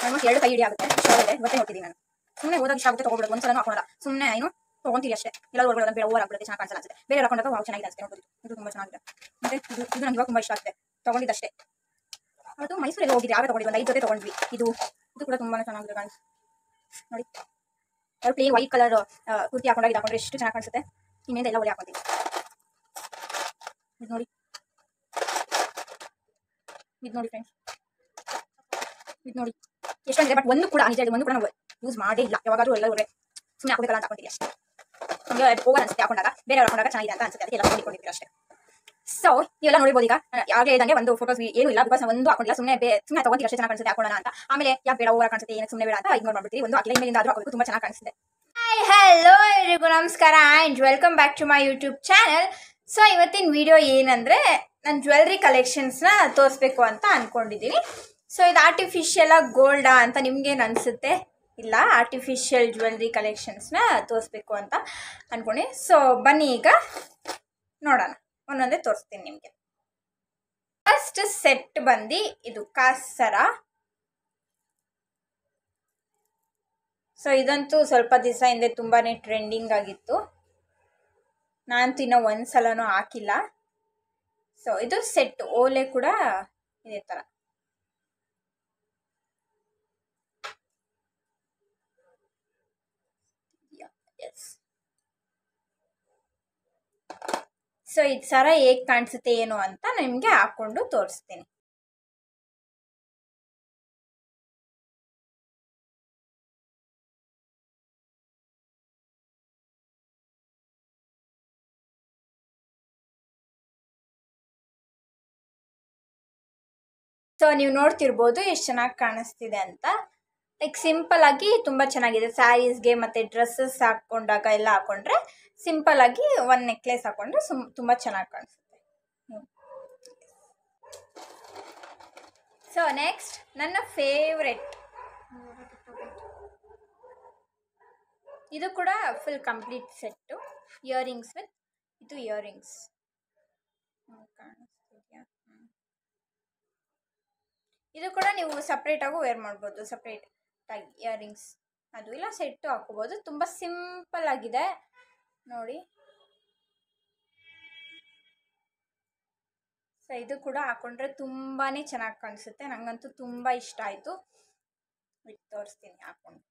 Almost ಎರಡು ಕೈ ಹಿಡಿ ಆಗುತ್ತೆ ಇಷ್ಟ ಇವತ್ತೇ ನೋಡ್ತಿದ್ದೀನಿ ನಾನು ಸುಮ್ಮನೆ ಹೋದಾಗ ಇಷ್ಟ ಆಗುತ್ತೆ ತಗೊಬಿಡೋದು ಒಂದ್ಸಲ ಹಾಕೋಣ ಸುಮ್ಮನೆ ಏನು ತೊಗೊಂತೀರಿ ಅಷ್ಟೇ ಎಲ್ಲ ಹೊರಗಡೆ ಬೇರೆ ಓವರ್ ಆಗ್ಬಿಡುತ್ತೆ ಚೆನ್ನಾಗಿ ಕಾಣಿಸಲ್ಲ ಅನ್ಸುತ್ತೆ ಬೇರೆ ಹಾಕೊಂಡಾಗ ವಾವ್ ಚೆನ್ನಾಗಿದೆ ಅನ್ಸುತ್ತೆ ನೋಡ್ಬೋದು ಇದು ತುಂಬ ಚೆನ್ನಾಗಿದೆ ಮತ್ತೆ ಇದು ಇದು ನನಗೆ ಇವಾಗ ತುಂಬ ಇಷ್ಟ ಆಗ್ತಿದೆ ತಗೊಂಡಿದ್ದಷ್ಟೇ ಅದು ಮೈಸೂರಲ್ಲಿ ಹೋಗಿದ್ದೆ ಯಾವಾಗ ತಗೊಂಡಿದ್ವಿ ಒಂದು ಐದು ಜೊತೆ ತಗೊಂಡ್ವಿ ಇದು ಇದು ಕೂಡ ತುಂಬಾ ಚೆನ್ನಾಗಿದೆ ಗಾಯ್ಸ್ ನೋಡಿ ಅದು ಪ್ಲೇನ್ ವೈಟ್ ಕಲರ್ ಕುರ್ತಿ ಹಾಕೊಂಡಾಗ ಇದು ಹಾಕೊಂಡ್ರೆ ಎಷ್ಟು ಚೆನ್ನಾಗಿ ಕಾಣಿಸುತ್ತೆ ಇನ್ನೇನು ಎಲ್ಲ ಒಳ್ಳೆ ಹಾಕೊಂತೀವಿ ಇದು ನೋಡಿ ಇದು ನೋಡಿ ಫ್ರೆಂಡ್ಸ್ ಇದು ನೋಡಿ ಎಷ್ಟೊಂದಿದೆ ಬಟ್ ಒಂದು ಕೂಡ ನಿಜ ಹೇಳಿ ಒಂದು ಕೂಡ ನಾವು ಯೂಸ್ ಮಾಡೇ ಇಲ್ಲ ಯಾವಾಗಾದ್ರೂ ಎಲ್ಲ ಒಳ್ಳೆ ಸುಮ್ಮನೆ ಹಾಕೋಬೇಕಲ್ಲ ಅಂತ ಹಾಕೊಂತೀವಿ ಅಷ್ಟೇ ನಮಗೆ ಓವರ್ ಅನ್ಸುತ್ತೆ ಹಾಕೊಂಡಾಗ ಬೇರೆ ಹಾಕೊಂಡಾಗ ಚೆನ್ನಾಗಿದೆ ಅಂತ ಅನ್ಸುತ್ತೆ ಅದಕ್ಕೆ ಎಲ್ಲ ಹೊಂದಿಕೊಂಡಿರ್ತೀವಿ ಅಷ್ಟೇ ಸೊ ನೀವೆಲ್ಲ ನೋಡಿಬೋದು ಈಗ ಯಾವಾಗ ಹೇಳಿದಂಗೆ ಒಂದು ಫೋಟೋಸ್ ಏನು ಇಲ್ಲ ಬಿಕಾಸ್ ಒಂದು ಹಾಕೊಂಡಿಲ್ಲ ಸುಮ್ಮನೆ ಸುಮ್ಮನೆ ತಗೊಂತೀವಿ ಅಷ್ಟೇ ಚೆನ್ನಾಗಿ ಕಾಣಿಸುತ್ತೆ ಹಾಕೋಣ ಅಂತ ಆಮೇಲೆ ಯಾಕೆ ಬೇಡ ಓವರ್ ಕಾಣಿಸುತ್ತೆ ಏನು ಸುಮ್ಮನೆ ಬೇಡ ಅಂತ ಇಗ್ನೋರ್ ಮಾಡ್ಬಿಡ್ತೀವಿ ಒಂದು ಹಾಕಿಲ್ಲ ಇಮೇಲಿಂದ ಆದ್ರೂ ಹಾಕೋದು ತುಂಬ ಚೆನ್ನಾಗಿ ಕಾಣಿಸುತ್ತೆ ಹಾಯ್ ಹಲೋ ಎಲ್ರಿಗೂ ನಮಸ್ಕಾರ and welcome back to my YouTube channel so ಇವತ್ತಿನ ವಿಡಿಯೋ ಏನಂದರೆ ನಾನು ಜ್ಯುವೆಲ್ರಿ ಕಲೆಕ್ಷನ್ಸ್ನ ತೋರಿಸ್ಬೇಕು ಅಂತ ಅಂದ್ಕೊಂಡಿದ್ದೀನಿ ಸೊ ಇದು ಆರ್ಟಿಫಿಷಿಯಲ್ ಗೋಲ್ಡಾ ಅಂತ ನಿಮ್ಗೇನು ಅನಿಸುತ್ತೆ ಇಲ್ಲ ಆರ್ಟಿಫಿಷಿಯಲ್ ಜ್ಯುವೆಲ್ರಿ ಕಲೆಕ್ಷನ್ಸ್ನ ತೋರಿಸ್ಬೇಕು ಅಂತ ಅಂದ್ಕೊಂಡು ಸೊ ಬನ್ನಿ ಈಗ ನೋಡೋಣ ಒಂದೊಂದೇ ತೋರಿಸ್ತೀನಿ ನಿಮಗೆ ಫಸ್ಟ್ ಸೆಟ್ ಬಂದು ಇದು ಕಾಸ್ ಸರ ಸೊ ಇದಂತೂ ಸ್ವಲ್ಪ ದಿವಸ ಹಿಂದೆ ತುಂಬಾನೇ ಟ್ರೆಂಡಿಂಗ್ ಆಗಿತ್ತು ನಾನು ಇನ್ನೂ ಒಂದು ಸಲನೂ ಹಾಕಿಲ್ಲ ಸೊ ಇದು ಸೆಟ್ ಓಲೆ ಕೂಡ ಇದೇ ಥರ ಎಸ್ ಸೊ ಇದು ಸರ ಹೇಗೆ ಕಾಣಿಸುತ್ತೆ ಏನು ಅಂತ ನಿಮಗೆ ಹಾಕೊಂಡು ತೋರಿಸ್ತೀನಿ ಸೊ ನೀವು ನೋಡ್ತಿರ್ಬೋದು ಎಷ್ಟು ಚೆನ್ನಾಗಿ ಕಾಣಿಸ್ತಿದೆ ಅಂತ ಲೈಕ್ ಸಿಂಪಲ್ ಆಗಿ ತುಂಬ ಚೆನ್ನಾಗಿದೆ ಸ್ಯಾರೀಸ್ಗೆ ಮತ್ತು ಡ್ರೆಸ್ಸಸ್ ಹಾಕ್ಕೊಂಡಾಗ ಎಲ್ಲ ಹಾಕೊಂಡ್ರೆ ಸಿಂಪಲ್ ಆಗಿ ಒಂದು ನೆಕ್ಲೆಸ್ ಹಾಕೊಂಡ್ರೆ ಸುಮ್ ತುಂಬ ಚೆನ್ನಾಗಿ ಕಾಣಿಸುತ್ತೆ ಸೊ ನೆಕ್ಸ್ಟ್ ನನ್ನ ಫೇವ್ರೆಟ್ ಇದು ಕೂಡ full complete set earrings with ಇದು ಇಯರಿಂಗ್ಸ್ ಕಾಣಿಸ್ತಿದ್ಯಾ ಹ್ಮ್. ಇದು ಕೂಡ ನೀವು ಸಪ್ರೇಟಾಗೂ ವೇರ್ ಮಾಡ್ಬೋದು ಸಪ್ರೇಟ್ ಆಗಿ ಇಯರಿಂಗ್ಸ್ ಅದು ಇಲ್ಲ ಸೆಟ್ಟು ಹಾಕೋಬೋದು ತುಂಬ ಸಿಂಪಲ್ ಆಗಿದೆ ನೋಡಿ ಸೊ ಇದು ಕೂಡ ಹಾಕೊಂಡ್ರೆ ತುಂಬಾ ಚೆನ್ನಾಗಿ ಕಾಣಿಸುತ್ತೆ ನನಗಂತೂ ತುಂಬ ಇಷ್ಟ ಆಯಿತು ಬಿಟ್ಟು ತೋರಿಸ್ತೀನಿ ಹಾಕೊಂಡು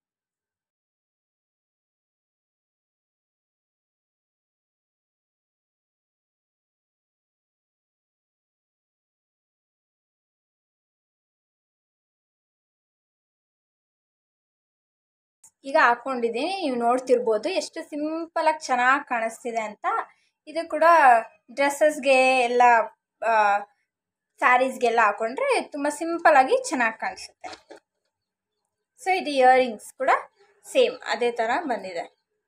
ಈಗ ಹಾಕೊಂಡಿದ್ದೀನಿ ನೀವು ನೋಡ್ತಿರ್ಬೋದು ಎಷ್ಟು ಸಿಂಪಲ್ ಆಗಿ ಚೆನ್ನಾಗಿ ಕಾಣಿಸ್ತಿದೆ ಅಂತ ಇದು ಕೂಡ ಡ್ರೆಸ್ಸಸ್ಗೆ ಎಲ್ಲ ಸ್ಯಾರೀಸ್ಗೆಲ್ಲ ಹಾಕೊಂಡ್ರೆ ತುಂಬ ಸಿಂಪಲ್ ಆಗಿ ಚೆನ್ನಾಗಿ ಕಾಣಿಸುತ್ತೆ ಸೊ ಇದು ಇಯರಿಂಗ್ಸ್ ಕೂಡ ಸೇಮ್ ಅದೇ ಥರ ಬಂದಿದೆ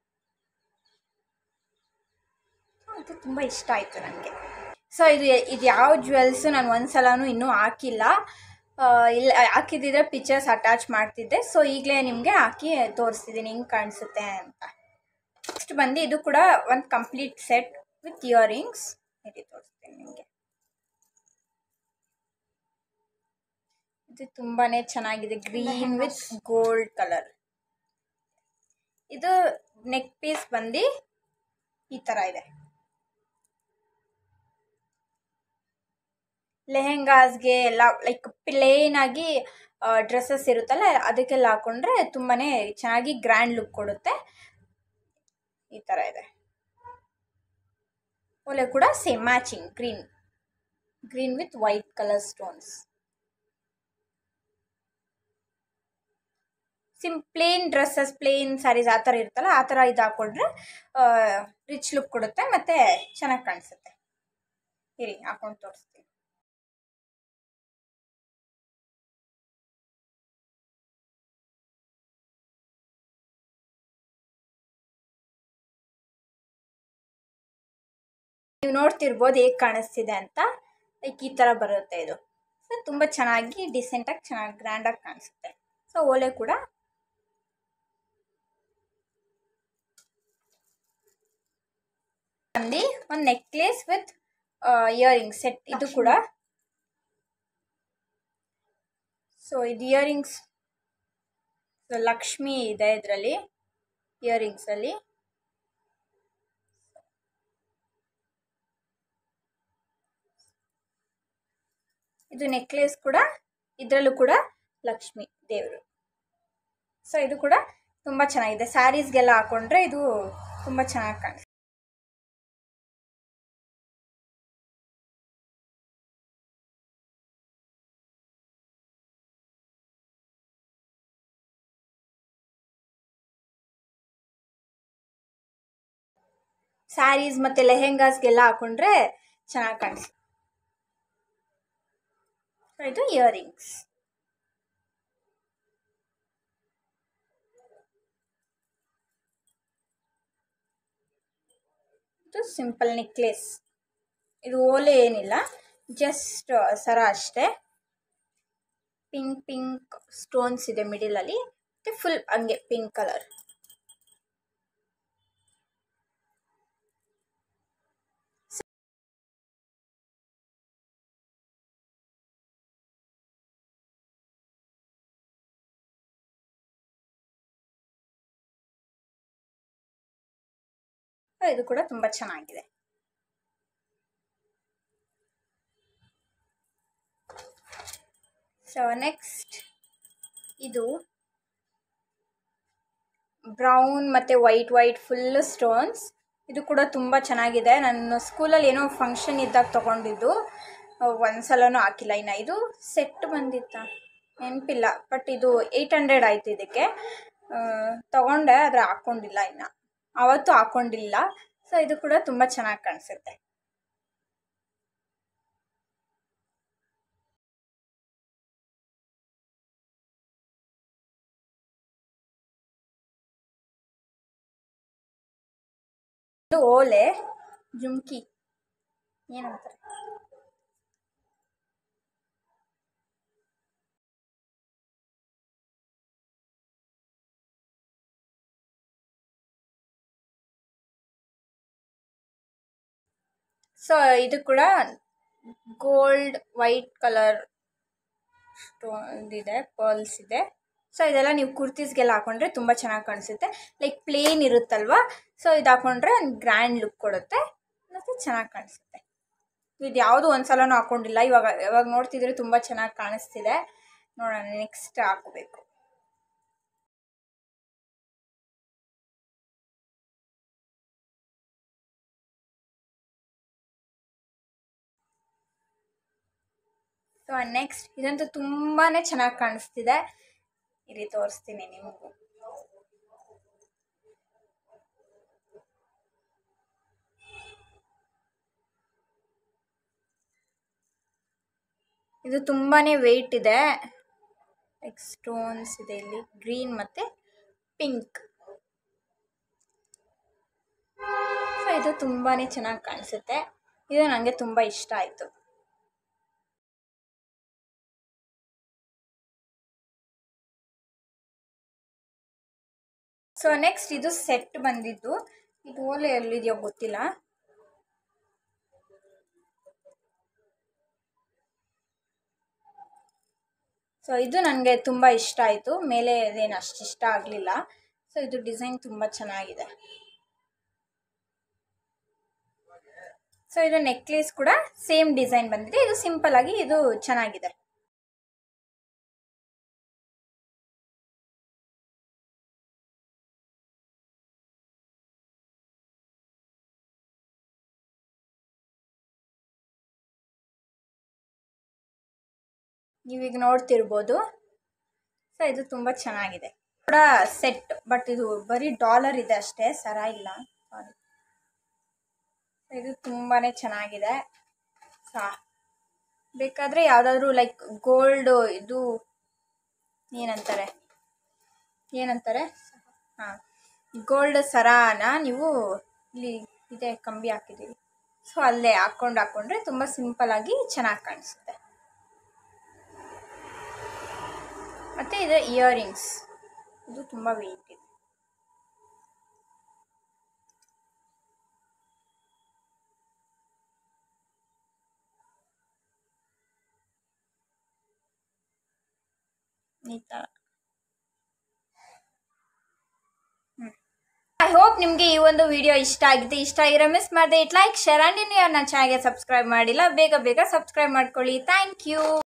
ಇದು ತುಂಬ ಇಷ್ಟ ಆಯಿತು ನನಗೆ ಸೊ ಇದು ಇದು ಯಾವ ಜ್ಯುವೆಲ್ಸು ನಾನು ಒಂದು ಸಲನೂ ಇನ್ನೂ ಹಾಕಿಲ್ಲ ಆ, ಇಲ್ಲ ಹಾಕಿದ್ದಿದ್ರೆ ಪಿಕ್ಚರ್ಸ್ ಅಟ್ಯಾಚ್ ಮಾಡ್ತಿದ್ದೆ ಸೊ ಈಗಲೇ ನಿಮಗೆ ಹಾಕಿ ತೋರಿಸ್ತಿದ್ದೀನಿ ಹಿಂಗೆ ಕಾಣಿಸುತ್ತೆ ಅಂತ ನೆಕ್ಸ್ಟ್ ಬಂದು ಇದು ಕೂಡ ಒಂದು ಕಂಪ್ಲೀಟ್ ಸೆಟ್ ವಿತ್ ಇಯರಿಂಗ್ಸ್ ಇದು ತೋರಿಸ್ತೀನಿ ನಿಮಗೆ ಇದು ತುಂಬಾ ಚೆನ್ನಾಗಿದೆ ಗ್ರೀನ್ ವಿತ್ ಗೋಲ್ಡ್ ಕಲರ್ ಇದು ನೆಕ್ ಪೀಸ್ ಬಂದು ಈ ಥರ ಇದೆ ಲೆಹೆಂಗಾಸ್ಗೆ ಎಲ್ಲ ಲೈಕ್ ಪ್ಲೇನ್ ಆಗಿ ಡ್ರೆಸ್ಸಸ್ ಇರುತ್ತಲ್ಲ ಅದಕ್ಕೆಲ್ಲ ಹಾಕೊಂಡ್ರೆ ತುಂಬಾ ಚೆನ್ನಾಗಿ ಗ್ರ್ಯಾಂಡ್ ಲುಕ್ ಕೊಡುತ್ತೆ ಈ ಥರ ಇದೆ ಒಲೆ ಕೂಡ same matching green green with white colour stones simple dresses plain saris ಆ ಥರ ಇರುತ್ತಲ್ಲ ಆ ಥರ ಇದು ಹಾಕೊಂಡ್ರೆ ರಿಚ್ ಲುಕ್ ಕೊಡುತ್ತೆ ಮತ್ತು ಚೆನ್ನಾಗಿ ಕಾಣಿಸುತ್ತೆ ಇರಿ ಹಾಕೊಂಡು ತೋರಿಸ್ತೀನಿ ನೀವು ನೋಡ್ತಿರ್ಬೋದು ಹೇಗೆ ಕಾಣಿಸ್ತಿದೆ ಅಂತ ಲೈಕ್ ಈ ಥರ ಬರುತ್ತೆ ಇದು ಸೊ ತುಂಬ ಚೆನ್ನಾಗಿ ಡಿಸೆಂಟಾಗಿ ಚೆನ್ನಾಗಿ ಗ್ರ್ಯಾಂಡಾಗಿ ಕಾಣಿಸುತ್ತೆ ಸೊ ಓಲೆ ಕೂಡ ಬಂದು ಒಂದು ನೆಕ್ಲೆಸ್ ವಿತ್ ಇಯರಿಂಗ್ ಸೆಟ್ ಇದು ಕೂಡ ಸೊ ಇದು ಇಯರಿಂಗ್ಸ್ ಸೊ ಲಕ್ಷ್ಮಿ ಇದೆ ಇದರಲ್ಲಿ ಇಯರಿಂಗ್ಸಲ್ಲಿ ಇದು ನೆಕ್ಲೆಸ್ ಕೂಡ ಇದರಲ್ಲೂ ಕೂಡ ಲಕ್ಷ್ಮಿ ದೇವರು ಸೊ ಇದು ಕೂಡ ತುಂಬ ಚೆನ್ನಾಗಿದೆ ಸ್ಯಾರೀಸ್ಗೆಲ್ಲ ಹಾಕೊಂಡ್ರೆ ಇದು ತುಂಬ ಚೆನ್ನಾಗಿ ಕಾಣಿಸುತ್ತೆ ಸ್ಯಾರೀಸ್ ಮತ್ತು ಲೆಹೆಂಗಾಸ್ಗೆಲ್ಲ ಹಾಕೊಂಡ್ರೆ ಚೆನ್ನಾಗಿ ಕಾಣಿಸುತ್ತೆ ಇದು ಇಯರಿಂಗ್ಸ್ ಇದು ಸಿಂಪಲ್ ನೆಕ್ಲೆಸ್ ಇದು ಓಲೆ ಏನಿಲ್ಲ ಜಸ್ಟ್ ಸರ ಅಷ್ಟೇ ಪಿಂಕ್ ಪಿಂಕ್ ಸ್ಟೋನ್ಸ್ ಇದೆ ಮಿಡಿಲಲ್ಲಿ ಮತ್ತು ಫುಲ್ ಹಂಗೆ ಪಿಂಕ್ ಕಲರ್ ಇದು ಕೂಡ ತುಂಬ ಚೆನ್ನಾಗಿದೆ ಸೊ ನೆಕ್ಸ್ಟ್ ಇದು ಬ್ರೌನ್ ಮತ್ತು ವೈಟ್ ವೈಟ್ ಫುಲ್ ಸ್ಟೋನ್ಸ್ ಇದು ಕೂಡ ತುಂಬ ಚೆನ್ನಾಗಿದೆ ನಾನು ಸ್ಕೂಲಲ್ಲಿ ಏನೋ ಫಂಕ್ಷನ್ ಇದ್ದಾಗ ತೊಗೊಂಡಿದ್ದು ಒಂದ್ಸಲನೂ ಹಾಕಿಲ್ಲ ಇನ್ನು ಇದು ಸೆಟ್ ಬಂದಿತ್ತ ನೆನಪಿಲ್ಲ ಬಟ್ ಇದು ಏಯ್ಟ್ ಹಂಡ್ರೆಡ್ ಆಯ್ತು ಇದಕ್ಕೆ ತೊಗೊಂಡೆ ಆದರೆ ಹಾಕ್ಕೊಂಡಿಲ್ಲ ಇನ್ನು ಆವತ್ತು ಹಾಕ್ಕೊಂಡಿಲ್ಲ ಸೊ ಇದು ಕೂಡ ತುಂಬ ಚೆನ್ನಾಗಿ ಕಾಣಿಸುತ್ತೆ ಇದು ಓಲೆ ಜುಮ್ಕಿ ಏನಂತಾರೆ ಸೊ ಇದು ಕೂಡ ಗೋಲ್ಡ್ ವೈಟ್ ಕಲರ್ ಸ್ಟೋನ್ ಇದೆ ಪರ್ಲ್ಸ್ ಇದೆ ಸೊ ಇದೆಲ್ಲ ನೀವು ಕುರ್ತೀಸ್ಗೆಲ್ಲ ಹಾಕೊಂಡ್ರೆ ತುಂಬ ಚೆನ್ನಾಗಿ ಕಾಣಿಸುತ್ತೆ ಲೈಕ್ ಪ್ಲೇನ್ ಇರುತ್ತಲ್ವಾ ಸೊ ಇದು ಹಾಕೊಂಡ್ರೆ ಒಂದು ಗ್ರ್ಯಾಂಡ್ ಲುಕ್ ಕೊಡುತ್ತೆ ಮತ್ತು ಚೆನ್ನಾಗಿ ಕಾಣಿಸುತ್ತೆ ಇದು ಯಾವುದು ಒಂದ್ಸಲನೂ ಹಾಕೊಂಡಿಲ್ಲ ಇವಾಗ ಇವಾಗ ನೋಡ್ತಿದ್ರೆ ತುಂಬ ಚೆನ್ನಾಗಿ ಕಾಣಿಸ್ತಿದೆ ನೋಡೋಣ ನೆಕ್ಸ್ಟ್ ಹಾಕೋಬೇಕು ಸೊ ನೆಕ್ಸ್ಟ್ ಇದಂತೂ ತುಂಬಾ ಚೆನ್ನಾಗಿ ಕಾಣಿಸ್ತಿದೆ ಇಲ್ಲಿ ತೋರಿಸ್ತೀನಿ ನಿಮಗೂ ಇದು ತುಂಬಾ ವೆಯ್ಟ್ ಇದೆ ಲೈಕ್ ಸ್ಟೋನ್ಸ್ ಇದೆ ಇಲ್ಲಿ ಗ್ರೀನ್ ಮತ್ತು ಪಿಂಕ್ ಸೊ ಇದು ತುಂಬಾ ಚೆನ್ನಾಗಿ ಕಾಣಿಸುತ್ತೆ ಇದು ನನಗೆ ತುಂಬ ಇಷ್ಟ ಆಯಿತು ಸೊ ನೆಕ್ಸ್ಟ್ ಇದು ಸೆಟ್ ಬಂದಿದ್ದು ಇದು ಓಲೆ ಎಲ್ಲಿದೆಯೋ ಗೊತ್ತಿಲ್ಲ ಸೊ ಇದು ನನಗೆ ತುಂಬ ಇಷ್ಟ ಆಯಿತು ಮೇಲೆ ಅದೇನು ಅಷ್ಟು ಇಷ್ಟ ಆಗಲಿಲ್ಲ ಸೊ ಇದು ಡಿಸೈನ್ ತುಂಬ ಚೆನ್ನಾಗಿದೆ ಸೊ ಇದು ನೆಕ್ಲೇಸ್ ಕೂಡ ಸೇಮ್ ಡಿಸೈನ್ ಬಂದಿದೆ ಇದು ಸಿಂಪಲ್ ಆಗಿ ಇದು ಚೆನ್ನಾಗಿದೆ ನೀವೀಗ ನೋಡ್ತಿರ್ಬೋದು ಸೊ ಇದು ತುಂಬ ಚೆನ್ನಾಗಿದೆ ಕೂಡ ಸೆಟ್ ಬಟ್ ಇದು ಬರೀ ಡಾಲರ್ ಇದೆ ಅಷ್ಟೇ ಸರ ಇಲ್ಲ ಸಾರಿ ಇದು ತುಂಬಾ ಚೆನ್ನಾಗಿದೆ ಸಾ ಬೇಕಾದರೆ ಯಾವುದಾದ್ರೂ ಲೈಕ್ ಗೋಲ್ಡ್ ಇದು ಏನಂತಾರೆ ಏನಂತಾರೆ ಹಾಂ ಗೋಲ್ಡ್ ಸರಾನ ನೀವು ಇಲ್ಲಿ ಇದೆ ಕಂಬಿ ಹಾಕಿದ್ದೀವಿ ಸೊ ಅಲ್ಲೇ ಹಾಕ್ಕೊಂಡು ಹಾಕ್ಕೊಂಡ್ರೆ ತುಂಬ ಸಿಂಪಲ್ಲಾಗಿ ಚೆನ್ನಾಗಿ ಕಾಣಿಸುತ್ತೆ ಮತ್ತು ಇದು ಇಯರಿಂಗ್ಸ್ ಇದು ತುಂಬ ವೆಯ್ಟ್ ಇದೆ ಈ ಥರ ಹೋಪ್ ನಿಮಗೆ ಈ ಒಂದು ವಿಡಿಯೋ ಇಷ್ಟ ಆಗಿದೆ ಇಷ್ಟ ಆಗಿರೋ ಮಿಸ್ ಮಾಡಿದೆ ಇಟ್ ಲೈಕ್ ಶೇರ್ ಆ್ಯಂಡ್ ಇನ್ನು ಯಾರು ನನ್ನ ಚಾನಲ್ಗೆ ಸಬ್ಸ್ಕ್ರೈಬ್ ಮಾಡಿಲ್ಲ ಬೇಗ ಬೇಗ ಸಬ್ಸ್ಕ್ರೈಬ್ ಮಾಡ್ಕೊಳ್ಳಿ ಥ್ಯಾಂಕ್ ಯು